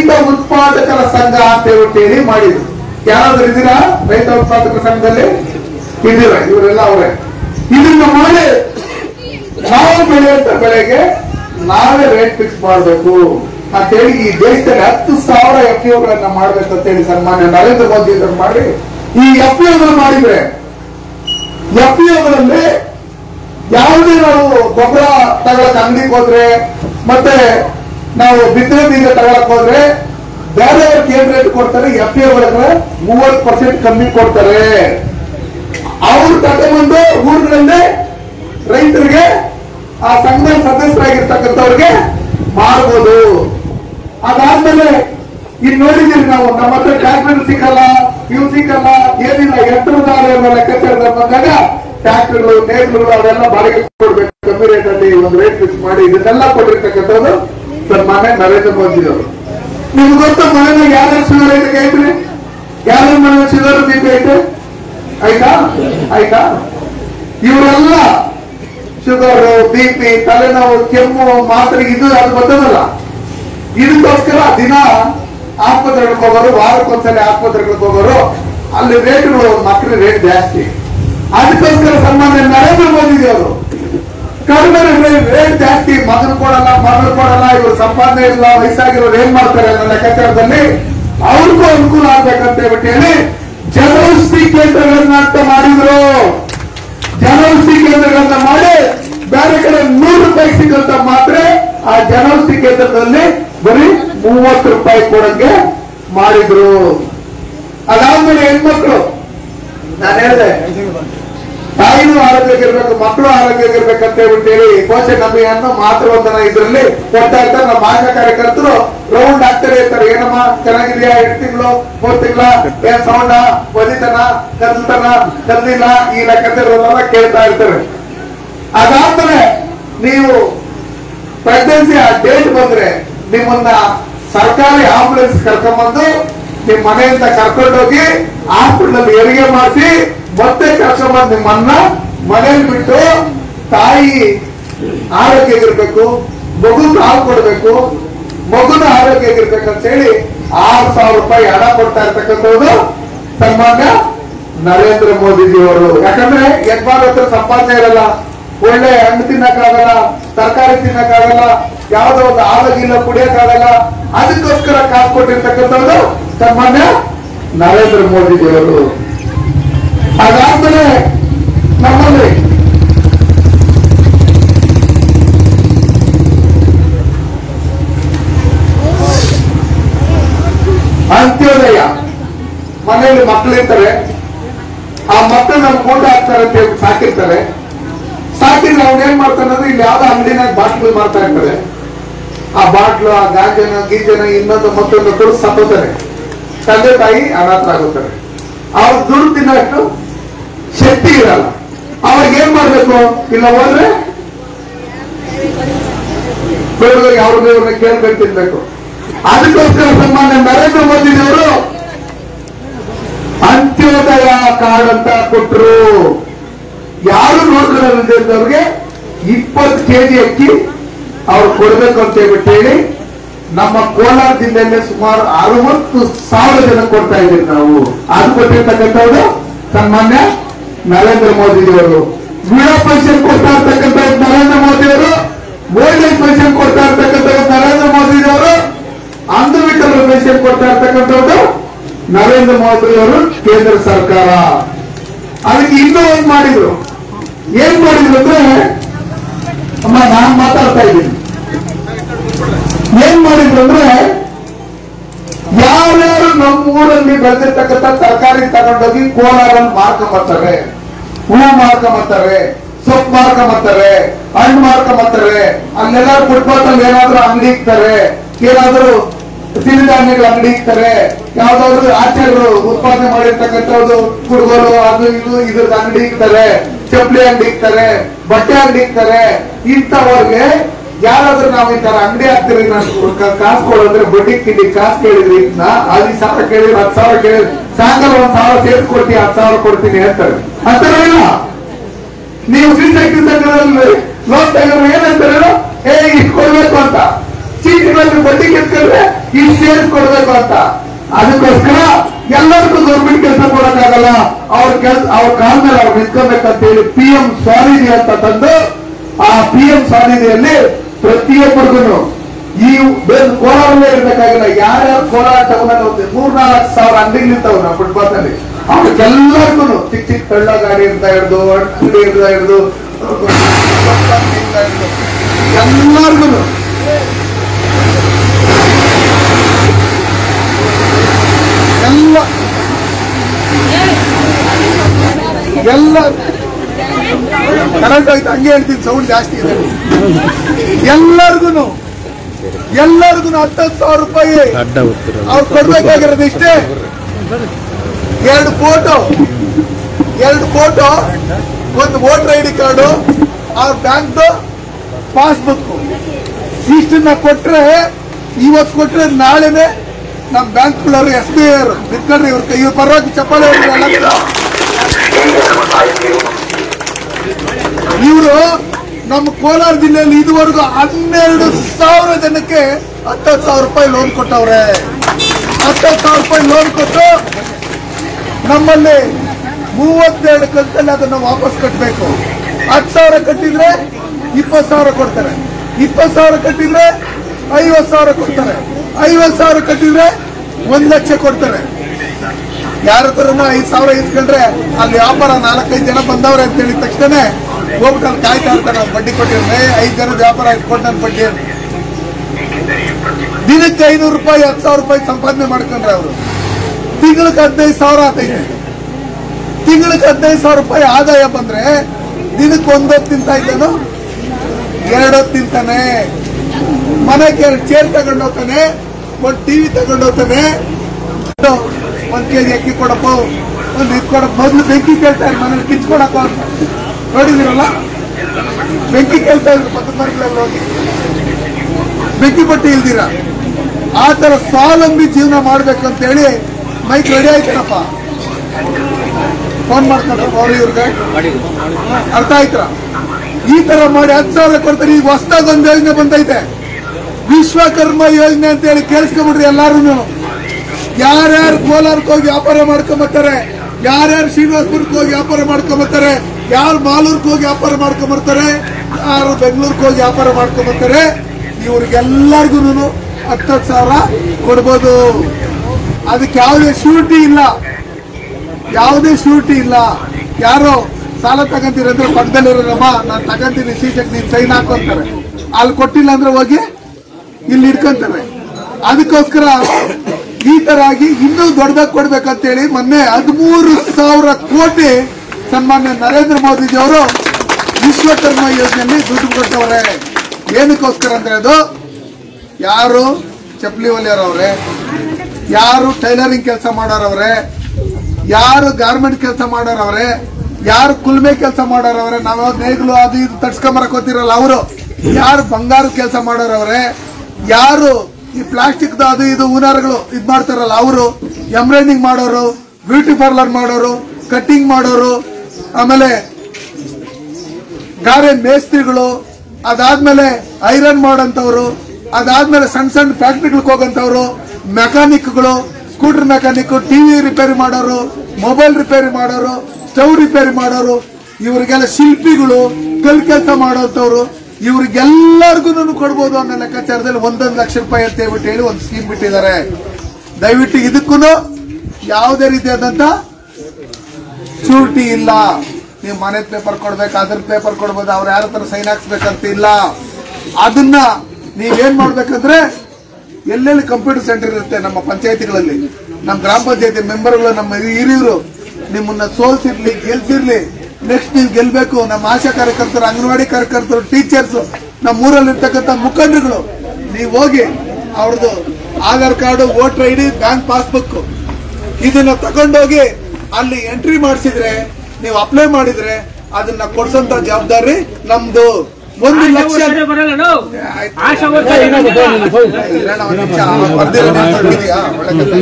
ರೈತ ಉತ್ಪಾದಕರ ಸಂಘ ಅಂತ ಹೇಳಿ ಮಾಡಿದ್ರು ಯಾರಾದ್ರೂ ಇದೀರಾ ರೈತ ಉತ್ಪಾದಕರ ಸಂಘದಲ್ಲಿ ಇದ್ದೀರಾ ಇವರೆಲ್ಲ ಅವರೇ ಇದನ್ನ ಮಾಡಿ ನಾವು ಬೆಳೆಯುವಂತ ಬೆಳೆಗೆ ನಾವೇ ರೇಟ್ ಫಿಕ್ಸ್ ಮಾಡಬೇಕು ಅಂತೇಳಿ ಈ ದೇಶದಲ್ಲಿ ಹತ್ತು ಸಾವಿರ ಎಫ್ ಗಳನ್ನ ಮಾಡ್ಬೇಕಂತ ಹೇಳಿ ಸನ್ಮಾನ್ಯ ನರೇಂದ್ರ ಮೋದಿ ಇದನ್ನ ಮಾಡಿ ಈ ಎಫ್ ಮಾಡಿದ್ರೆ ಎಫ್ ಗಳಲ್ಲಿ ಯಾವುದೇ ನಾವು ಗೊಬ್ಬರ ತಗೊಳಕ್ ಅಂಗಡಿಗೆ ಹೋದ್ರೆ ಮತ್ತೆ ನಾವು ಬಿತ್ತನೆ ಬೀಜ ತಗೊಳಕ್ ಹೋದ್ರೆ ಬೇರೆಯವ್ರಿಗೆ ಏನ್ ರೇಟ್ ಕೊಡ್ತಾರೆ ಎಫ್ ಎ ಒಳಗೆ ಮೂವತ್ತು ಪರ್ಸೆಂಟ್ ಕಮ್ಮಿ ಕೊಡ್ತಾರೆ ಅವ್ರು ತಗೊಂಡ್ಬಂದು ಊರುಗಳಲ್ಲಿ ರೈತರಿಗೆ ಆ ಸಂಘದ ಸದಸ್ಯರಾಗಿರ್ತಕ್ಕಂಥವ್ರಿಗೆ ಮಾರ್ಬೋದು ಅದಾದ್ಮೇಲೆ ಇನ್ ನೋಡಿದೀವಿ ನಾವು ನಮ್ಮ ಹತ್ರ ಟ್ರ್ಯಾಕ್ಟರ್ ಸಿಕ್ಕಲ್ಲ ಇವು ಸಿಕ್ಕಲ್ಲ ಏನಿಲ್ಲ ಯಂತ್ರದಾರ ಲೆಕ್ಕಾಚಾರದ ಬಂದಾಗ ಟ್ರ್ಯಾಕ್ಟರ್ಗಳು ನೇಗ್ಗಳು ಅವೆಲ್ಲ ಬಾಡಿಗೆ ಕೊಡ್ಬೇಕು ಕಮ್ಮಿ ರೇಟ್ ಅಲ್ಲಿ ಒಂದು ರೇಟ್ ಫಿಕ್ಸ್ ಮಾಡಿ ಇದನ್ನೆಲ್ಲ ಕೊಟ್ಟಿರ್ತಕ್ಕಂಥದ್ದು ಸನ್ಮಾನ್ಯ ನರೇಂದ್ರ ಮೋದಿ ಅವರು ನಿಮ್ಗೆ ಗೊತ್ತು ಮನೆಯಾಗ ಯಾರ್ಯಾರು ಶುಗರ್ ಐತೆ ಐತ್ರಿ ಯಾರ್ಯಾರ ಮನೆ ಶುಗರ್ ಬಿ ಪಿ ಐತೆ ಆಯ್ತಾ ಆಯ್ತಾ ಇವರೆಲ್ಲ ಶುಗರ್ ಬಿ ಪಿ ತಲೆನೋವು ಕೆಮ್ಮು ಮಾತ್ರೆ ಇದು ಅದು ಬರ್ತದಲ್ಲ ಇದಕ್ಕೋಸ್ಕರ ದಿನ ಆಸ್ಪತ್ರೆಗಳಿಗೆ ಹೋಗೋರು ವಾರಕ್ಕೊಂದ್ಸಲ ಆಸ್ಪತ್ರೆಗಳಿಗೆ ಹೋಗೋರು ಅಲ್ಲಿ ರೇಟ್ಗಳು ಮಕ್ಕಳ ರೇಟ್ ಜಾಸ್ತಿ ಅದಕ್ಕೋಸ್ಕರ ಸನ್ಮಾನ್ಯ ನರೇಂದ್ರ ಮೋದಿ ಅವರು ಕಡಿಮೆ ರೇಟ್ ಜಾಸ್ತಿ ಮಗನ್ ಕೊಡಲ್ಲ ಮಗಳು ಕೊಡಲ್ಲ ಇವರು ಸಂಪಾದನೆ ಇಲ್ಲ ವಯಸ್ಸಾಗಿರೋರು ಏನ್ ಮಾಡ್ತಾರೆ ಅನ್ನೋ ಲೆಕ್ಕಾಚಾರದಲ್ಲಿ ಅವ್ರಿಗೂ ಅನುಕೂಲ ಆಗ್ಬೇಕಂತ ಹೇಳ್ಬಿಟ್ಟು ಹೇಳಿ ಜನೌಷಧಿ ಕೇಂದ್ರಗಳನ್ನ ಅಂತ ಮಾಡಿದ್ರು ಜನೌಷಧಿ ಕೇಂದ್ರಗಳನ್ನ ಮಾಡಿ ಬೇರೆ ಕಡೆ ನೂರು ರೂಪಾಯಿ ಸಿಗಂತ ಮಾತ್ರ ಆ ಜನೌಷಧಿ ಕೇಂದ್ರದಲ್ಲಿ ಬರೀ ಮೂವತ್ತು ರೂಪಾಯಿ ಕೊಡಂಗೆ ಮಾಡಿದ್ರು ಅದಾದ್ಮೇಲೆ ಹೆಣ್ಮಕ್ಳು ನಾನು ಹೇಳಿದೆ ತಾಯಿನೂ ಆರೋಗ್ಯವಾಗಿರ್ಬೇಕು ಮಕ್ಕಳು ಆರೋಗ್ಯವಾಗಿರ್ಬೇಕಂತ ಹೇಳ್ಬಿಟ್ಟು ಹೇಳಿ ಪೋಷಕ ಅಭಿಯಾನ ಮಾತೃವಂದನ ಇದ್ರಲ್ಲಿ ಕೊಡ್ತಾ ಇರ್ತಾರೆ ನಮ್ಮ ಆಶಾ ಕಾರ್ಯಕರ್ತರು ರೌಂಡ್ ಆಗ್ತಾರೆ ಇರ್ತಾರೆ ಏನಮ್ಮ ಚೆನ್ನಾಗಿದ್ಯಾ ಎರಡು ತಿಂಗಳು ಮೂರ್ ತಿಂಗಳ ಏನ್ ಸೌಂಡ ಒದಿತನ ಕದಲ್ತನ ಕದ್ದಿಲ್ಲ ಈ ಲೆಕ್ಕದಲ್ಲ ಕೇಳ್ತಾ ಇರ್ತಾರೆ ಅದಾದ್ಮೇಲೆ ನೀವು ಪ್ರೆಗ್ನೆನ್ಸಿ ಆ ಡೇಟ್ ಬಂದ್ರೆ ನಿಮ್ಮನ್ನ ಸರ್ಕಾರಿ ಆಂಬುಲೆನ್ಸ್ ಕರ್ಕೊಂಡ್ಬಂದು ನಿಮ್ ಮನೆಯಿಂದ ಕರ್ಕೊಂಡೋಗಿ ಹಾಸ್ಪಿಟಲ್ ಅಲ್ಲಿ ಹೆರಿಗೆ ಮಾಡಿಸಿ ಮತ್ತೆ ಕರ್ಕೊಂಡ್ಬಂದು ನಿಮ್ಮನ್ನ ಮನೇಲಿ ಬಿಟ್ಟು ತಾಯಿ ಆರೋಗ್ಯ ಇರ್ಬೇಕು ಮಗು ಹಾಲು ಕೊಡ್ಬೇಕು ಮಗುನ ಆರೋಗ್ಯ ಇರ್ಬೇಕು ಅಂತ ಹೇಳಿ ಆರು ಸಾವಿರ ರೂಪಾಯಿ ಹಣ ಕೊಡ್ತಾ ಇರ್ತಕ್ಕಂಥದ್ದು ಸನ್ಮಾನ್ಯ ನರೇಂದ್ರ ಮೋದಿಜಿ ಅವರು ಯಾಕಂದ್ರೆ ಯಜಮಾನ್ ಹತ್ರ ಸಂಪಾದನೆ ಇರಲ್ಲ ಒಳ್ಳೆ ಹಣ್ಣು ತಿನ್ನಕ್ಕಾಗಲ್ಲ ತರಕಾರಿ ತಿನ್ನಕ್ಕಾಗಲ್ಲ ಯಾವ್ದೋ ಒಂದು ಆಲಗಿಲ್ಲ ಕುಡಿಯಕ್ಕಾಗಲ್ಲ ಅದಕ್ಕೋಸ್ಕರ ಕಾಸು ಕೊಟ್ಟಿರ್ತಕ್ಕಂಥದ್ದು ಸನ್ಮಾನ್ಯ ನರೇಂದ್ರ ಮೋದಿಜಿ ಅವರು ಅದಾದ್ಮೇಲೆ ನಮ್ಮಲ್ಲಿ ಅಂತ್ಯೋದಯ ಮನೆಯಲ್ಲಿ ಮಕ್ಕಳಿರ್ತಾರೆ ಆ ಮಕ್ಕಳು ನಮ್ಗೆ ಊಟ ಹಾಕ್ತಾರೆ ಅಂತ ಹೇಳಿ ಸಾಕಿರ್ತಾರೆ ಸಾಕಿದ್ರೆ ಅವ್ನು ಏನ್ ಮಾಡ್ತಾನೆ ಅಂದ್ರೆ ಇಲ್ಲಿ ಯಾವ್ದೋ ಅಂಗಡಿನಾಗ ಬಾಟ್ಲು ಮಾಡ್ತಾ ಇರ್ತಾರೆ ಆ ಬಾಟ್ಲು ಆ ಗಾಜನ ಗೀಜನ ಇನ್ನೊಂದು ಮತ್ತೊಂದು ಕೊಡು ಸತ್ತೋತಾರೆ ತಂದೆ ತಾಯಿ ಅನಾಥರಾಗುತ್ತಾರೆ ಅವ್ರು ದುಡ್ಡು ತಿನ್ನಷ್ಟು ಶಕ್ತಿ ಇರಲ್ಲ ಅವಾಗ ಏನ್ ಮಾಡ್ಬೇಕು ಇಲ್ಲ ಹೋದ್ರೆ ಬೇರೆಯವ್ರಿಗೆ ಅವ್ರನ್ನ ಇವ್ರನ್ನ ಕೇಳ್ಬೇಕು ತಿನ್ಬೇಕು ಅದಕ್ಕೋಸ್ಕರ ಸನ್ಮಾನ್ಯ ನರೇಂದ್ರ ಮೋದಿ ಅವರು ಅಂತ್ಯೋದಯ ಕಾರ್ಡ್ ಅಂತ ಕೊಟ್ರು ಯಾರು ನೋಡ್ಕೊಳ್ಳೋರಿಗೆ ಇಪ್ಪತ್ತು ಕೆಜಿ ಅಕ್ಕಿ ಅವ್ರು ಕೊಡ್ಬೇಕು ಅಂತ ಹೇಳ್ಬಿಟ್ಟು ಹೇಳಿ ನಮ್ಮ ಕೋಲಾರ ಜಿಲ್ಲೆಯಲ್ಲಿ ಸುಮಾರು ಅರವತ್ತು ಸಾವಿರ ಜನ ಕೊಡ್ತಾ ಇದ್ದೀವಿ ನಾವು ಅದು ಕೊಟ್ಟಿರ್ತಕ್ಕಂಥವ್ರು ಸನ್ಮಾನ್ಯ ನರೇಂದ್ರ ಮೋದಿ ಅವರು ವಿಡೋ ಪೆನ್ಷನ್ ಕೊಡ್ತಾ ಇರ್ತಕ್ಕಂಥವ್ರು ನರೇಂದ್ರ ಮೋದಿ ಅವರು ಓಲ್ಡ್ ಏಜ್ ಪೆನ್ಷನ್ ಕೊಡ್ತಾ ಇರ್ತಕ್ಕಂಥವ್ರು ನರೇಂದ್ರ ಮೋದಿ ಅವರು ಅಂಧವಿಕಲರ ಪೆನ್ಷನ್ ಕೊಡ್ತಾ ಇರ್ತಕ್ಕಂಥದ್ದು ನರೇಂದ್ರ ಮೋದಿ ಅವರು ಕೇಂದ್ರ ಸರ್ಕಾರ ಅದಕ್ಕೆ ಇನ್ನೂ ಒಂದ್ ಮಾಡಿದ್ರು ಏನ್ ಮಾಡಿದ್ರು ಅಂದ್ರೆ ಅಮ್ಮ ನಾನ್ ಮಾತಾಡ್ತಾ ಇದ್ದೀನಿ ಏನ್ ಮಾಡಿದ್ರು ಅಂದ್ರೆ ಯಾರ್ಯಾರು ನಮ್ಮ ಊರಲ್ಲಿ ಬೆಳೆದಿರ್ತಕ್ಕಂಥ ತರಕಾರಿ ತಗೊಂಡೋಗಿ ಕೋಲಾರಲ್ಲಿ ಮಾರ್ಕೊಂಬರ್ತಾರೆ ಹೂ ಮಾರ್ಕೊಂಬರ್ತಾರೆ ಸೊಪ್ಪು ಮಾರ್ಕೊಂಬರ್ತಾರೆ ಹಣ್ಣು ಮಾರ್ಕೊಂಬರ್ತಾರೆ ಅಲ್ಲೆಲ್ಲ ಫುಟ್ಪಾತ್ ಅಲ್ಲಿ ಏನಾದ್ರೂ ಅಂಗಡಿ ಇಕ್ತಾರೆ ಏನಾದ್ರೂ ಸಿರಿಧಾನ್ಯಗಳ ಅಂಗಡಿ ಇಕ್ತಾರೆ ಯಾವ್ದಾದ್ರು ಆಚಾರ್ಯರು ಉತ್ಪಾದನೆ ಮಾಡಿರ್ತಕ್ಕಂಥದ್ದು ಕುಡುಗೋಲು ಅದು ಇದು ಇದ್ರದ್ದು ಅಂಗಡಿ ಇಕ್ತಾರೆ ಚಪ್ಪಲಿ ಅಂಗಡಿ ಇಕ್ತಾರೆ ಬಟ್ಟೆ ಅಂಗಡಿ ಇಕ್ತಾರೆ ಇಂಥವ್ರಿಗೆ ಯಾರಾದ್ರೂ ನಾವು ಈ ತರ ಅಂಗಡಿ ಹಾಕ್ತೀರಿ ನಾನು ಕಾಸು ಕೊಡೋದ್ರೆ ಬಡ್ಡಿ ಕಿಡ್ಡಿ ಕಾಸು ಕೇಳಿದ್ರಿ ನಾ ಐದು ಸಾವಿರ ಕೇಳಿದ್ರೆ ಹತ್ತು ಸಾವಿರ ಕೇಳಿದ್ರೆ ಸಾಯಂಕಾಲ ಒಂದ್ ಸಾವಿರ ಸೇರ್ಸಿ ಕೊಡ್ತೀನಿ ಹತ್ತು ಸಾವಿರ ಕೊಡ್ತೀನಿ ಹೇಳ್ತಾರೆ ಅಂತಾರ ಇಲ್ಲ ನೀವು ಶ್ರೀಶಕ್ತಿ ಸಂಘದಲ್ಲಿ ಲೋನ್ ತೆಗೆದ್ರೆ ಏನಂತಾರೆ ಏ ಇಷ್ಟು ಕೊಡ್ಬೇಕು ಅಂತ ಚೀಟಿಗಳಲ್ಲಿ ಬಡ್ಡಿ ಕೆತ್ಕೊಂಡ್ರೆ ಈ ಶೇರ್ ಕೊಡ್ಬೇಕು ಅಂತ ಅದಕ್ಕೋಸ್ಕರ ಎಲ್ಲರಿಗೂ ಗೌರ್ಮೆಂಟ್ ಕೆಲಸ ಕೊಡಕ್ಕಾಗಲ್ಲ ಅವ್ರ ಕೆಲ್ಸ ಅವ್ರ ಕಾಲ ಮೇಲೆ ಅವ್ರು ನಿಂತ್ಕೋಬೇಕಂತ ಹೇಳಿ ಪಿ ಎಂ ಸ್ವಾನಿಧಿ ಅಂತ ತಂದು ಆ ಪಿ ಎಂ ಸ್ವಾನಿಧಿಯಲ್ಲಿ ಪ್ರತಿಯೊಬ್ಬರಿಗೂ ಈ ಬೇರೆ ಕೋಲಾರಲ್ಲೇ ಇರ್ಬೇಕಾಗಿಲ್ಲ ಯಾರ್ಯಾರು ಕೋಲಾರ ಟೌನಲ್ಲಿ ಒಂದು ಮೂರ್ನಾಲ್ಕು ಸಾವಿರ ಅಂಗಡಿಗಳಿರ್ತಾವ ನಾವು ಫುಟ್ಪಾತ್ ಅಲ್ಲಿ ಅವ್ರಿಗೆಲ್ಲರಿಗೂ ಚಿಕ್ಕ ಚಿಕ್ಕ ತಳ್ಳ ಗಾಡಿ ಅಂತ ಹಿಡ್ದು ಅಂಗಡಿ ಹಿಡ್ದ ಹಿಡ್ದು ಎಲ್ಲರಿಗೂ ಎಲ್ಲ ಎಲ್ಲ ಕರೆಕ್ಟ್ ಆಯ್ತು ಹಂಗೆ ಹೇಳ್ತೀನಿ ಸೌಂಡ್ ಜಾಸ್ತಿ ಇದೆ ಎಲ್ಲರಿಗೂ ಎಲ್ಲರಿಗೂ ಹತ್ತತ್ತು ಸಾವಿರ ರೂಪಾಯಿ ಅಡ್ಡ ಹೋಗ್ತಿರೋ ಅವ್ರು ಕೊಡ್ಬೇಕಾಗಿರೋದು ಇಷ್ಟೇ ಎರಡು ಫೋಟೋ ಎರಡು ಫೋಟೋ ಒಂದು ವೋಟರ್ ಐ ಡಿ ಕಾರ್ಡು ಅವ್ರ ಬ್ಯಾಂಕ್ ಪಾಸ್ಬುಕ್ ಇಷ್ಟನ್ನ ಕೊಟ್ರೆ ಇವತ್ತು ಕೊಟ್ರೆ ನಾಳೆನೆ ನಮ್ಮ ಬ್ಯಾಂಕ್ಗಳವರು ಎಸ್ ಬಿ ಐ ಅವರು ಬಿಟ್ಕೊಂಡ್ರೆ ಇವ್ರ ಕೈ ಇವ್ರ ಪರವಾಗಿ ಚಪ್ಪಾಳೆ ಇವರು ನಮ್ಮ ಕೋಲಾರ ಜಿಲ್ಲೆಯಲ್ಲಿ ಇದುವರೆಗೂ ಹನ್ನೆರಡು ಸಾವಿರ ಜನಕ್ಕೆ ಹತ್ತತ್ತು ಸಾವಿರ ರೂಪಾಯಿ ಲೋನ್ ಕೊಟ್ಟವ್ರೆ ಹತ್ತತ್ತು ಸಾವಿರ ರೂಪಾಯಿ ಲೋನ್ ಕೊಟ್ಟು ನಮ್ಮಲ್ಲಿ ಮೂವತ್ತೆರಡು ಕಂತಲ್ಲಿ ಅದನ್ನ ವಾಪಸ್ ಕಟ್ಟಬೇಕು ಹತ್ತು ಸಾವಿರ ಕಟ್ಟಿದ್ರೆ ಇಪ್ಪತ್ತು ಸಾವಿರ ಕೊಡ್ತಾರೆ ಇಪ್ಪತ್ತು ಸಾವಿರ ಕಟ್ಟಿದ್ರೆ ಐವತ್ತು ಸಾವಿರ ಕೊಡ್ತಾರೆ ಐವತ್ತು ಸಾವಿರ ಕಟ್ಟಿದ್ರೆ ಒಂದ್ ಲಕ್ಷ ಕೊಡ್ತಾರೆ ಯಾರ ಹತ್ರನೂ ಐದು ಸಾವಿರ ಇಸ್ಕೊಂಡ್ರೆ ಅಲ್ಲಿ ವ್ಯಾಪಾರ ನಾಲ್ಕೈದು ಜನ ಬಂದವ್ರೆ ಅಂತ ಹೇಳಿದ ತಕ್ಷಣ ಹೋಗ್ಬಿಟ್ಟು ಅಲ್ಲಿ ಕಾಯ್ತಾ ಇರ್ತಾರೆ ಅವ್ರು ಬಡ್ಡಿ ಕೊಟ್ಟಿರ್ರೆ ಐದು ಜನದ ವ್ಯಾಪಾರ ಇಟ್ಕೊಂಡು ನನ್ನ ಬಡ್ಡಿ ಅಂತ. ದಿನಕ್ಕೆ ಐನೂರು ರೂಪಾಯಿ ಹತ್ತು ಸಾವಿರ ರೂಪಾಯಿ ಸಂಪಾದನೆ ಮಾಡ್ಕೊಂಡ್ರೆ ಅವರು ತಿಂಗಳಿಗೆ ಹದಿನೈದು ಸಾವಿರ ಆತೈತೆ ತಿಂಗಳಿಗೆ ಹದಿನೈದು ಸಾವಿರ ರೂಪಾಯಿ ಆದಾಯ ಬಂದ್ರೆ ದಿನಕ್ಕೆ ಒಂದೊತ್ತು ತಿಂತಾ ಇದ್ದಾನು ಎರಡೊತ್ತು ತಿಂತಾನೆ ಮನೆಗೆ ಎರಡು ಚೇರ್ ತಗೊಂಡು ಹೋಗ್ತಾನೆ ಒಂದು ಟಿವಿ ತಗೊಂಡು ಹೋಗ್ತಾನೆ ಒಂದ್ ಕೆಜಿ ಅಕ್ಕಿ ಕೊಡಪ್ಪ ಒಂದು ಇದು ಕೊಡಪ್ಪ ಮೊದ್ಲು ಬೆಂಕಿ ಕೇಳ್ತಾರೆ ಮನೇಲಿ ಕಿಚ್ಕೊಡಪ್ಪ ಅಂತ ನೋಡಿದಿರಲ್ಲ ಬೆಂಕಿ ಕೇಳ್ತಾ ಇದ್ರು ಪಕ್ಕದ ಮನೆಗಳಲ್ಲಿ ಹೋಗಿ ಬೆಂಕಿ ಪಟ್ಟಿ ಇಲ್ದಿರ ಆ ತರ ಸ್ವಾವಲಂಬಿ ಜೀವನ ಮಾಡ್ಬೇಕು ಅಂತ ಹೇಳಿ ಮೈಕ್ ರೆಡಿ ಆಯ್ತೇನಪ್ಪ ಫೋನ್ ಮಾಡ್ಕೊಂಡ್ರ ಅವ್ರು ಇವ್ರಿಗೆ ಅರ್ಥ ಆಯ್ತರ ಈ ತರ ಮಾಡಿ ಹತ್ತು ಸಾವಿರ ಕೊಡ್ತಾರೆ ಈಗ ಹೊಸದಾಗಿ ಒಂದು ಯೋಜನೆ ಬಂದೈತೆ ವಿಶ್ವಕರ್ಮ ಯೋಜನೆ ಅಂತ ಹೇಳಿ ಕೇಳಿಸ್ಕೊಂಬಿಡ್ರಿ ಎಲ್ಲಾರು ಯಾರ್ಯಾರು ಕೋಲಾರಕ್ಕೆ ಹೋಗಿ ವ್ಯಾಪಾರ ಮಾಡ್ಕೊಂಬರ್ತಾರೆ ಯಾರ್ಯಾರು ಶ್ರೀನಿವಾಸಪುರಕ್ಕೆ ಹೋಗಿ ವ್ಯಾಪಾರ ಮಾಡ್ಕೊಂಬರ್ತಾರೆ ಯಾರು ಮಾಲೂರ್ಗೆ ಹೋಗಿ ವ್ಯಾಪಾರ ಮಾಡ್ಕೊಂಬರ್ತಾರೆ ಯಾರು ಬೆಂಗಳೂರಿಗೆ ಹೋಗಿ ವ್ಯಾಪಾರ ಮಾಡ್ಕೊಂಬರ್ತಾರೆ ಇವ್ರಿಗೆಲ್ಲರಿಗೂ ಹತ್ತತ್ತು ಸಾವಿರ ಕೊಡ್ಬೋದು ಅದಕ್ಕೆ ಯಾವುದೇ ಶೂರಿಟಿ ಇಲ್ಲ ಯಾವುದೇ ಶೂರಿಟಿ ಇಲ್ಲ ಯಾರೋ ಸಾಲ ತಗಂತೀರಂದ್ರೆ ಪಕ್ಕದಲ್ಲಿರೋರಮ್ಮ ನಾನು ತಗಂತೀನಿ ಶೀಶಕ್ ನೀನ್ ಸೈನ್ ಹಾಕು ಅಂತಾರೆ ಅಲ್ಲಿ ಕೊಟ್ಟಿಲ್ಲ ಅಂದ್ರೆ ಹೋಗಿ ಇಲ್ಲಿ ಇಟ್ಕೊಂತಾರೆ ಅದಕ್ಕೋಸ್ಕರ ಈ ತರ ಆಗಿ ಇನ್ನೂ ದೊಡ್ಡದಾಗಿ ಕೊಡ್ಬೇಕಂತೇಳಿ ಮೊನ್ನೆ ಹದಿಮೂರು ಸಾವಿರ ಕೋಟಿ ಸನ್ಮಾನ್ಯ ನರೇಂದ್ರ ಮೋದಿಜಿ ಅವರು ವಿಶ್ವಕರ್ಮ ಯೋಜನೆಯಲ್ಲಿ ದುಡ್ಡು ಕೊಟ್ಟವ್ರೆ ಏನಕ್ಕೋಸ್ಕರ ಅಂದ್ರೆ ಅದು ಯಾರು ಚಪ್ಪಲಿ ಹೊಲಿಯೋರವ್ರೆ ಯಾರು ಟೈಲರಿಂಗ್ ಕೆಲಸ ಮಾಡೋರವ್ರೆ ಯಾರು ಗಾರ್ಮೆಂಟ್ ಕೆಲಸ ಮಾಡೋರವ್ರೆ ಯಾರು ಕುಲ್ಮೆ ಕೆಲಸ ಮಾಡೋರವ್ರೆ ನಾವ್ ನೇಗ್ಲು ಅದು ಇದು ತಡ್ಸ್ಕೊಂಬರಕ್ ಹೋತಿರಲ್ಲ ಅವರು ಯಾರು ಬಂಗಾರ ಕೆಲಸ ಮಾಡೋರವ್ರೆ ಯಾರು ಈ ಪ್ಲಾಸ್ಟಿಕ್ ಅದು ಇದು ಹೂನಾರಗಳು ಇದ್ ಮಾಡ್ತಾರಲ್ಲ ಅವರು ಎಂಬ್ರಾಯ್ಡಿಂಗ್ ಮಾಡೋರು ಬ್ಯೂಟಿ ಪಾರ್ಲರ್ ಮಾಡೋರು ಕಟ್ಟಿಂಗ್ ಮಾಡೋರು ಆಮೇಲೆ ಗಾರೆ ಮೇಸ್ತ್ರಿಗಳು ಅದಾದ್ಮೇಲೆ ಐರನ್ ಮಾಡೋಂಥವ್ರು ಅದಾದ್ಮೇಲೆ ಸಣ್ಣ ಸಣ್ಣ ಫ್ಯಾಕ್ಟ್ರಿಗಳಿಗೆ ಹೋಗೋಂಥವ್ರು ಮೆಕ್ಯಾನಿಕ್ಗಳು ಸ್ಕೂಟರ್ ಮೆಕ್ಯಾನಿಕ್ ಟಿವಿ ರಿಪೇರಿ ಮಾಡೋರು ಮೊಬೈಲ್ ರಿಪೇರಿ ಮಾಡೋರು ಸ್ಟವ್ ರಿಪೇರಿ ಮಾಡೋರು ಇವರಿಗೆಲ್ಲ ಶಿಲ್ಪಿಗಳು ಕಲ್ ಕೆಲಸ ಮಾಡೋಂಥವ್ರು ಇವ್ರಿಗೆಲ್ಲರಿಗೂ ಕೊಡ್ಬೋದು ಅನ್ನೋ ಲೆಕ್ಕಾಚಾರದಲ್ಲಿ ಒಂದೊಂದು ಲಕ್ಷ ರೂಪಾಯಿ ಅಂತ ಹೇಳ್ಬಿಟ್ಟು ಹೇಳಿ ಒಂದು ಸ್ಕೀಮ್ ಬಿಟ್ಟಿದ್ದಾರೆ ದಯವಿಟ್ಟು ಇದಕ್ಕೂ ಯಾವುದೇ ರೀತಿಯಾದಂತ ಶೂರಿಟಿ ಇಲ್ಲ ನೀವು ಮನೆ ಪೇಪರ್ ಕೊಡ್ಬೇಕು ಅದ್ರ ಪೇಪರ್ ಕೊಡ್ಬೋದು ಅವ್ರು ಯಾರ ಹತ್ರ ಸೈನ್ ಹಾಕ್ಸ್ಬೇಕಂತ ಇಲ್ಲ ಅದನ್ನ ನೀವೇನ್ ಮಾಡ್ಬೇಕಂದ್ರೆ ಎಲ್ಲೆಲ್ಲಿ ಕಂಪ್ಯೂಟರ್ ಸೆಂಟರ್ ಇರುತ್ತೆ ನಮ್ಮ ಪಂಚಾಯತಿಗಳಲ್ಲಿ ನಮ್ಮ ಗ್ರಾಮ ಪಂಚಾಯತಿ ಮೆಂಬರ್ಗಳು ನಮ್ಮ ಹಿರಿಯರು ನಿಮ್ಮನ್ನ ಸೋಲ್ಸಿರ್ಲಿ ಗೆಲ್ಸಿರ್ಲಿ ನೆಕ್ಸ್ಟ್ ನೀವು ಗೆಲ್ಬೇಕು ನಮ್ಮ ಆಶಾ ಕಾರ್ಯಕರ್ತರು ಅಂಗನವಾಡಿ ಕಾರ್ಯಕರ್ತರು ಟೀಚರ್ಸ್ ನಮ್ಮ ಊರಲ್ಲಿ ಇರ್ತಕ್ಕಂಥ ಮುಖಂಡರುಗಳು ನೀವು ಹೋಗಿ ಅವ್ರದ್ದು Aadhaar card voter I D bank passbook ಇದನ್ನ ತಗೊಂಡೋಗಿ ಅಲ್ಲಿ ಎಂಟ್ರಿ ಮಾಡಿಸಿದ್ರೆ ನೀವು ಅಪ್ಲೈ ಮಾಡಿದ್ರೆ ಅದನ್ನ ಕೊಡ್ಸಂತ ಜವಾಬ್ದಾರಿ ನಮ್ದು ಒಂದು ಲಕ್ಷ ಬರಲ್ಲ ಆಯ್ತು. ಆಶಾ ವರ್ಕರ್ ಇಲ್ಲ, ನಾವು ನಿಮಿಷ, ಅವ್ನು ಬರ್ದಿರೋ ನಿಮಿಷ ಇದೆಯಾ? ಒಳ್ಳೆ ಕಥೆ.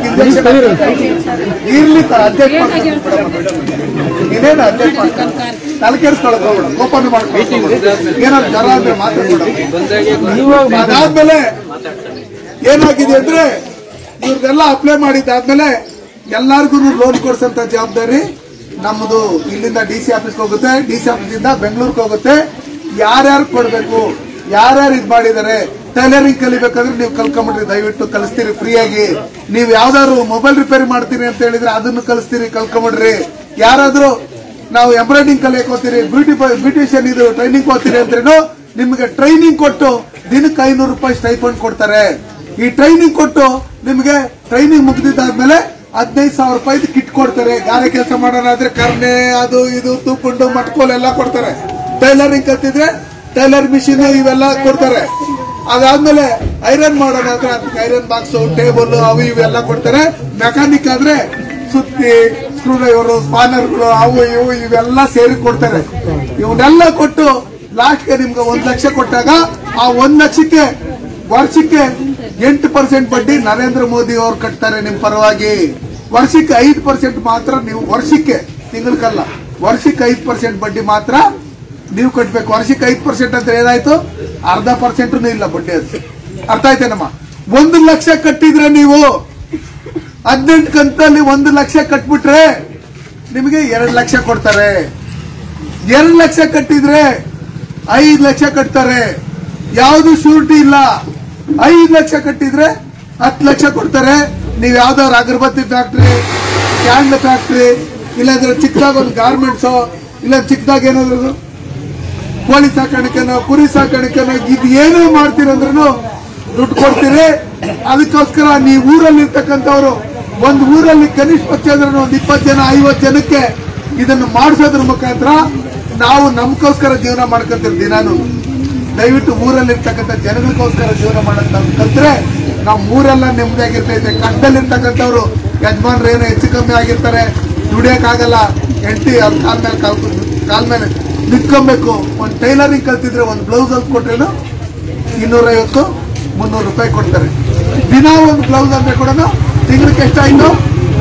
ನಿಮ್ಗೆ injection ಇರ್ಲಿ ತ, ಅಧ್ಯಕ್ಷ ಮಾಡ್ತಾನೆ. ಬಿಡಮ್ಮ, ಬಿಡಮ್ಮ. ನೀನೇನು ಅಧ್ಯಕ್ಷ ಮಾಡ್ತಾನೆ ತಲೆ ಕೆಡಿಸ್ಕೊಳಕ್ ಹೋಗ್ಬೇಡ ಕೋಪನ ಮಾಡ್ಕೊಂಡು ಏನಾದ್ರು ಜರ ಅಂದ್ರೆ ಮಾತಾಡ್ಬೇಡ ಅದಾದ್ಮೇಲೆ ಏನಾಗಿದೆ ಅಂದ್ರೆ ಇವ್ರದೆಲ್ಲ ಅಪ್ಲೈ ಮಾಡಿದ್ದಾದ್ಮೇಲೆ ಎಲ್ಲಾರ್ಗು ಲೋನ್ ಕೊಡ್ಸಂತ ಜವಾಬ್ದಾರಿ ನಮ್ಮದು ಇಲ್ಲಿಂದ ಡಿ ಸಿ ಆಫೀಸ್ಗೆ ಹೋಗುತ್ತೆ ಡಿ ಸಿ ಆಫೀಸಿಂದ ಬೆಂಗಳೂರಿಗೆ ಹೋಗುತ್ತೆ ಯಾರ್ಯಾರು ಕೊಡ್ಬೇಕು ಯಾರ್ಯಾರು ಇದ್ ಮಾಡಿದ್ದಾರೆ ಟೈಲರಿಂಗ್ ಕಲಿಬೇಕಂದ್ರೆ ನೀವು ಕಲ್ಕೊಂಬಿಡ್ರಿ ದಯವಿಟ್ಟು ಕಲಿಸ್ತೀರಿ ಫ್ರೀಯಾಗಿ ನೀವು ಯಾವ್ದಾದ್ರು ಮೊಬೈಲ್ ರಿಪೇರಿ ಮಾಡ್ತೀರಿ ಅಂತ ಹೇಳಿದ್ರೆ ಅದನ್ನು ಕಲಿಸ್ತೀರಿ ಕಲ್ಕೊಂಬಿಡ್ರಿ ಯಾರಾದ್ರೂ ನಾವು ಎಂಬ್ರಾಯ್ಡಿಂಗ್ ಕಲಿಯಕ್ ಹೋಗ್ತೀರಿ ಬ್ಯೂಟಿ ಬ್ಯೂಟಿಷಿಯನ್ ಇದು ಟ್ರೈನಿಂಗ್ ಹೋಗ್ತೀರಿ ಅಂದ್ರೇನು ನಿಮಗೆ ಟ್ರೈನಿಂಗ್ ಕೊಟ್ಟು ದಿನಕ್ಕೆ ಐನೂರು ರೂಪಾಯಿ ಸ್ಟೈಫಂಡ್ ಕೊಡ್ತಾರೆ ಈ ಟ್ರೈನಿಂಗ್ ಕೊಟ್ಟು ನಿಮಗೆ ಟ್ರೈನಿಂಗ್ ಮುಗಿದಿದ್ದಾದ್ಮೇಲೆ ಹದಿನೈದು ಸಾವಿರ ರೂಪಾಯಿ ಕಿಟ್ ಕೊಡ್ತಾರೆ ಗಾರೆ ಕೆಲಸ ಮಾಡೋಣಾದ್ರೆ ಕರ್ನೆ ಅದು ಇದು ತೂಕೊಂಡು ಮಟ್ಕೋಲ್ ಎಲ್ಲ ಕೊಡ್ತಾರೆ ಟೈಲರಿಂಗ್ ಕಲ್ತಿದ್ರೆ ಟೈಲರ್ ಮಿಷಿನ್ ಇವೆಲ್ಲ ಕೊಡ್ತಾರೆ ಅದಾದ್ಮೇಲೆ ಐರನ್ ಮಾಡೋಣ ಅಂದ್ರೆ ಅದಕ್ಕೆ ಐರನ್ ಬಾಕ್ಸ್ ಟೇಬಲ್ ಅವು ಇವೆಲ್ಲ ಕೊಡ್ತಾರೆ ಮೆಕ್ಯಾನಿಕ್ ಆದ್ರೆ ಸುತ್ತಿ ಸ್ಕ್ರೂ ಡ್ರೈವರು ಸ್ಪಾನರ್ಗಳು ಅವು ಇವು ಇವೆಲ್ಲ ಸೇರಿ ಕೊಡ್ತಾರೆ ಇವನ್ನೆಲ್ಲ ಕೊಟ್ಟು ಲಾಸ್ಟ್ಗೆ ನಿಮ್ಗೆ ಒಂದ್ ಲಕ್ಷ ಕೊಟ್ಟಾಗ ಆ ಒಂದ್ ಲಕ್ಷಕ್ಕೆ ವರ್ಷಕ್ಕೆ ಎಂಟು ಪರ್ಸೆಂಟ್ ಬಡ್ಡಿ ನರೇಂದ್ರ ಮೋದಿ ಅವರು ಕಟ್ತಾರೆ ನಿಮ್ ಪರವಾಗಿ ವರ್ಷಕ್ಕೆ ಐದು ಪರ್ಸೆಂಟ್ ಮಾತ್ರ ನೀವು ವರ್ಷಕ್ಕೆ ತಿಂಗಳಕ್ಕಲ್ಲ ವರ್ಷಕ್ಕೆ ಐದು ಪರ್ಸೆಂಟ್ ಬಡ್ಡಿ ಮಾತ್ರ ನೀವು ಕಟ್ಬೇಕು ವರ್ಷಕ್ಕೆ ಐದು ಪರ್ಸೆಂಟ್ ಅಂತ ಏನಾಯ್ತು ಅರ್ಧ ಪರ್ಸೆಂಟ್ ಇಲ್ಲ ಬಡ್ಡಿ ಅದು ಅರ್ಥ ಆಯ್ತೇನಮ್ಮ ಒಂದು ಲಕ್ಷ ಕಟ್ಟಿದ್ರೆ ನೀವು ಹದಿನೆಂಟು ಕಂತಲ್ಲಿ ಒಂದು ಲಕ್ಷ ಕಟ್ಬಿಟ್ರೆ ನಿಮಗೆ ಎರಡು ಲಕ್ಷ ಕೊಡ್ತಾರೆ ಎರಡು ಲಕ್ಷ ಕಟ್ಟಿದ್ರೆ ಐದು ಲಕ್ಷ ಕಟ್ತಾರೆ ಯಾವುದು ಶೂರಿಟಿ ಇಲ್ಲ ಐದು ಲಕ್ಷ ಕಟ್ಟಿದ್ರೆ ಹತ್ತು ಲಕ್ಷ ಕೊಡ್ತಾರೆ ನೀವು ಯಾವ್ದಾದ್ರು ಅಗರಬತ್ತಿ ಫ್ಯಾಕ್ಟ್ರಿ ಕ್ಯಾಂಡ್ಲ್ ಫ್ಯಾಕ್ಟ್ರಿ ಇಲ್ಲಾಂದ್ರೆ ಚಿಕ್ಕದಾಗ ಒಂದು ಗಾರ್ಮೆಂಟ್ಸ್ ಇಲ್ಲ ಚಿಕ್ಕದಾಗ ಏನಾದ್ರು ಕೋಳಿ ಸಾಕಾಣಿಕೆನೋ ಕುರಿ ಸಾಕಾಣಿಕೆನೋ ಇದು ಏನೇ ಮಾಡ್ತೀರಂದ್ರೂ ದುಡ್ಡು ಕೊಡ್ತೀರಿ ಅದಕ್ಕೋಸ್ಕರ ನೀವು ಊರಲ್ಲಿ ಇರ್ತಕ್ಕಂಥವ್ರು ಒಂದು ಊರಲ್ಲಿ ಕನಿಷ್ಠ ಪಕ್ಷ ಅಂದ್ರೆ ಒಂದು ಇಪ್ಪತ್ತು ಜನ ಐವತ್ತು ಜನಕ್ಕೆ ಇದನ್ನು ಮಾಡಿಸೋದ್ರ ಮುಖಾಂತರ ನಾವು ನಮ್ಗೋಸ್ಕರ ಜೀವನ ಮಾಡ್ಕೊಂತೀವಿ ದಿನಾನು ದಯವಿಟ್ಟು ಊರಲ್ಲಿ ಇರ್ತಕ್ಕಂಥ ಜನಗಳಿಗೋಸ್ಕರ ಜೀವನ ಮಾಡೋದ್ ನಾವು ಕಲ್ತ್ರೆ ನಾವು ಊರೆಲ್ಲ ನೆಮ್ಮದಿಯಾಗಿರ್ತೈತೆ ಕಷ್ಟದಲ್ಲಿರ್ತಕ್ಕಂಥವ್ರು ಯಜಮಾನ್ರು ಏನೋ ಹೆಚ್ಚು ಕಮ್ಮಿ ಆಗಿರ್ತಾರೆ ದುಡಿಯಕ್ಕಾಗಲ್ಲ ಹೆಂಡತಿ ಅವ್ರ ಕಾಲ್ ಮೇಲೆ ಕಾಲ್ ಕಾಲ್ ಮೇಲೆ ನಿಂತ್ಕೊಬೇಕು ಒಂದು ಟೈಲರಿಂಗ್ ಕಲ್ತಿದ್ರೆ ಒಂದು ಬ್ಲೌಸ್ ಅಂತ ಕೊಟ್ರೇನು ಇನ್ನೂರೈವತ್ತು ಮುನ್ನೂರು ರೂಪಾಯಿ ಕೊಡ್ತಾರೆ ದಿನ ಒಂದು ಬ್ಲೌಸ್ ಅಂದ್ರೆ ಕೂಡ ತಿಂಗಳಿಗೆ ಎಷ್ಟಾಯ್ತು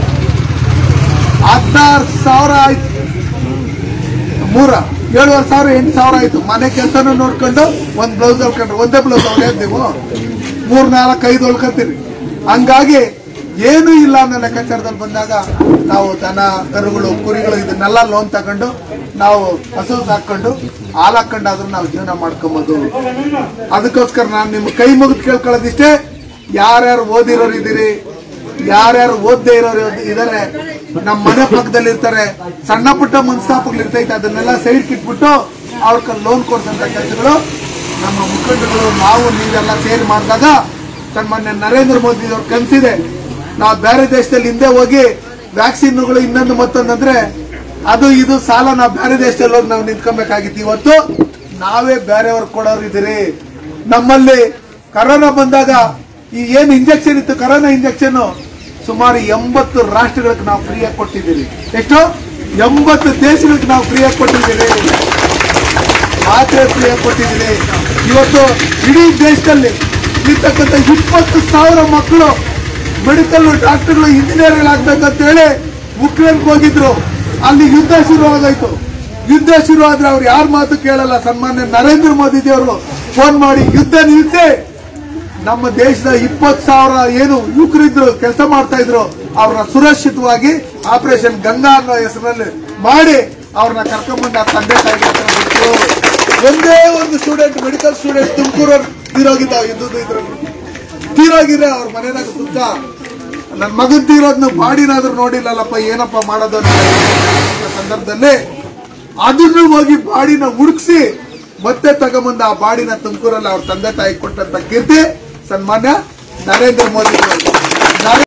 ಹದಿನಾರು ಸಾವಿರ ಆಯ್ತು ಮೂರ ಏಳುವರೆ ಸಾವಿರ ಎಂಟು ಸಾವಿರ ಆಯ್ತು ಮನೆ ಕೆಲಸನೂ ನೋಡ್ಕೊಂಡು ಒಂದ್ ಬ್ಲೌಸ್ ಹೊಲ್ಕೊಂಡ್ರೆ ಒಂದೇ ಬ್ಲೌಸ್ ಹೊಲಿಯೋದು ನೀವು ಮೂರ್ ನಾಲ್ಕು ಐದು ಹೊಲ್ಕೊಂತೀರಿ ಹಂಗಾಗಿ ಏನೂ ಇಲ್ಲ ಅನ್ನೋ ಲೆಕ್ಕಾಚಾರದಲ್ಲಿ ಬಂದಾಗ ನಾವು ದನ ಕರುಗಳು ಕುರಿಗಳು ಇದನ್ನೆಲ್ಲ ಲೋನ್ ತಗೊಂಡು ನಾವು ಹಸು ಸಾಕೊಂಡು ಹಾಲು ಹಾಕೊಂಡಾದ್ರೂ ನಾವು ಜೀವನ ಮಾಡ್ಕೊಬೋದು ಅದಕ್ಕೋಸ್ಕರ ನಾನು ನಿಮ್ಮ ಕೈ ಮುಗಿದು ಕೇಳ್ಕೊಳ್ಳೋದಿಷ್ಟೇ ಯಾರ್ಯಾರು ಓದಿರೋರು ಇದ್ದೀರಿ ಯಾರ್ಯಾರು ಓದದೇ ಇರೋರು ಇದಾರೆ ನಮ್ಮ ಮನೆ ಪಕ್ಕದಲ್ಲಿ ಇರ್ತಾರೆ ಸಣ್ಣ ಪುಟ್ಟ ಮನಸ್ತಾಪಗಳು ಇರ್ತೈತೆ ಅದನ್ನೆಲ್ಲ ಸೈಡ್ ಕಿಟ್ಬಿಟ್ಟು ಅವ್ರ ಲೋನ್ ಕೊಡ್ಸಂತ ಕೆಲಸಗಳು ನಮ್ಮ ಮುಖಂಡಗಳು ನಾವು ನೀವೆಲ್ಲ ಸೇರಿ ಮಾಡಿದಾಗ ಸನ್ಮಾನ್ಯ ನರೇಂದ್ರ ಮೋದಿ ಅವ್ರ ಕನ್ಸಿದೆ ನಾವು ಬೇರೆ ದೇಶದಲ್ಲಿ ಹಿಂದೆ ಹೋಗಿ ವ್ಯಾಕ್ಸಿನ್ಗಳು ಇನ್ನೊಂದು ಮತ್ತೊಂದಂದ್ರೆ ಅದು ಇದು ಸಾಲ ನಾವು ಬೇರೆ ದೇಶದಲ್ಲಿ ಹೋಗಿ ನಾವು ನಿಂತ್ಕೊಬೇಕಾಗಿತ್ತು ಇವತ್ತು ನಾವೇ ಬೇರೆಯವ್ರಿಗೆ ಕೊಡೋರು ಇದೀರಿ ನಮ್ಮಲ್ಲಿ ಕರೋನಾ ಬಂದಾಗ ಈ ಏನು ಇಂಜೆಕ್ಷನ್ ಇತ್ತು ಕರೋನಾ ಇಂಜೆಕ್ಷನ್ ಸುಮಾರು ಎಂಬತ್ತು ರಾಷ್ಟ್ರಗಳಿಗೆ ನಾವು ಫ್ರೀಯಾಗಿ ಕೊಟ್ಟಿದ್ದೀರಿ ಎಷ್ಟು ಎಂಬತ್ತು ದೇಶಗಳಿಗೆ ನಾವು ಫ್ರೀಯಾಗಿ ಕೊಟ್ಟಿದ್ದೀರಿ ಮಾತ್ರೆ ಫ್ರೀಯಾಗಿ ಕೊಟ್ಟಿದ್ದೀರಿ ಇವತ್ತು ಇಡೀ ದೇಶದಲ್ಲಿ ಇರ್ತಕ್ಕಂಥ ಇಪ್ಪತ್ತು ಸಾವಿರ ಮಕ್ಕಳು ಮೆಡಿಕಲ್ ಡಾಕ್ಟರ್ಗಳು ಇಂಜಿನಿಯರ್ಗಳಾಗ್ಬೇಕಂತ ಹೇಳಿ ಉಕ್ರೇನ್ಗೆ ಹೋಗಿದ್ರು ಅಲ್ಲಿ ಯುದ್ಧ ಶುರುವಾಗೋಯ್ತು ಯುದ್ಧ ಶುರು ಆದ್ರೆ ಅವ್ರು ಯಾರ ಮಾತು ಕೇಳಲ್ಲ ಸನ್ಮಾನ್ಯ ನರೇಂದ್ರ ಮೋದಿಜಿ ಅವರು ಫೋನ್ ಮಾಡಿ ಯುದ್ಧ ನಿಲ್ಲಿಸಿ ನಮ್ಮ ದೇಶದ ಇಪ್ಪತ್ತು ಸಾವಿರ ಏನು ಯುವಕರಿದ್ರು ಕೆಲಸ ಮಾಡ್ತಾ ಇದ್ರು ಅವ್ರನ್ನ ಸುರಕ್ಷಿತವಾಗಿ ಆಪರೇಷನ್ ಗಂಗಾ ಅನ್ನೋ ಹೆಸರಲ್ಲಿ ಮಾಡಿ ಅವ್ರನ್ನ ಕರ್ಕೊಂಡ್ಬಂದು ಆ ತಂದೆ ತಾಯಿ ಹತ್ರ ಬಿಟ್ರು. ಒಂದೇ ಒಂದು ಸ್ಟೂಡೆಂಟ್ ಮೆಡಿಕಲ್ ಸ್ಟೂಡೆಂಟ್ ತುಮಕೂರು ತೀರೋಗಿದ್ದ ಯುದ್ಧದ ಇದ್ರಲ್ಲಿ ತೀರೋಗಿದ್ರೆ ಅವ್ರ ಮನೆಯಾಗ ದುಃಖ ನನ್ನ ಮಗನ್ ತೀರೋದ್ನ ಬಾಡಿನಾದ್ರೂ ನೋಡಿಲ್ಲಲ್ಲಪ್ಪ ಏನಪ್ಪ ಮಾಡೋದು ಅಂತ ಹೇಳೋ ಸಂದರ್ಭದಲ್ಲಿ ಅದನ್ನು ಹೋಗಿ ಬಾಡಿನ ಹುಡುಕ್ಸಿ ಮತ್ತೆ ತಗೊಂಬಂದ ಆ ಬಾಡಿನ ತುಮಕೂರಲ್ಲಿ ಅವ್ರ ತಂದೆ ತಾಯಿ ಕೊಟ್ಟಂತ ಕೀರ್ತಿ ಸನ್ಮಾನ್ಯ ನರೇಂದ್ರ ಮೋದಿ ಅವರು